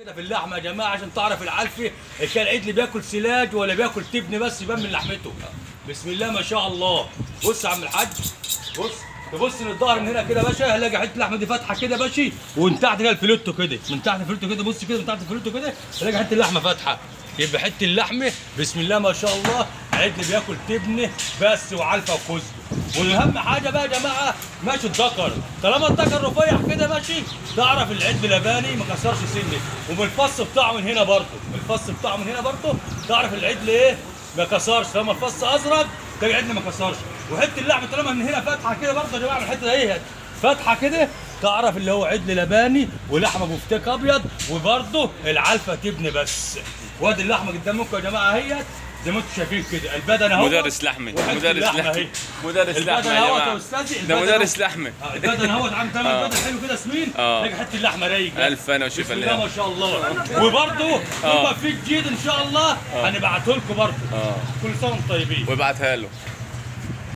كده في اللحمه يا جماعه عشان تعرف العلفي كان العجل بياكل سلاج ولا بياكل تبن بس يبان من لحمته بسم الله ما شاء الله بص يا عم الحاج بص تبص للظهر من هنا كده يا باشا هلاقي حته اللحمه دي فاتحه كده يا باشا ومن تحت كده الفلوتو كده من تحت الفلوتو كده بص كده من تحت الفلوتو كده هلاقي حته اللحمه فاتحه يبقى حته اللحمه بسم الله ما شاء الله العجل بياكل تبن بس وعلفه وكزب واهم حاجه بقى يا جماعه ماشي الذكر طالما الذكر رفيع كده ماشي تعرف العجل لباني ما كسرش سنه ومن الفص بتاعه من هنا برضه من الفص بتاعه من هنا برضه تعرف العجل ايه ما كسرش طالما الفص ازرق ده العجل ما كسرش وحته اللحم طالما من هنا فاتحه كده برضه يا جماعه من الحته ديت فاتحه كده تعرف اللي هو عجل لباني ولحمه بفتيك ابيض وبرضه العلفه تبني بس وادي اللحمه قدامكم يا جماعه اهيت زي ما انتم شايفين كده البدن اهو مدرس لحمي وحتة مدرس اللحمة لحمي اهي. مدرس البدن لحمي يا اهوت يا جماعه استاذي ده البدن مدرس اهو. لحمي آه، البدن اهوت عم تعمل آه. بدن حلو كده سمين آه. تلاقي حته اللحمه رايقه الف انا وشوف بسم الله اللي ما شاء الله وبرضه آه. ثم في جديد ان شاء الله هنبعته لكم برضه اه كل سنه وانتم طيبين وابعتها له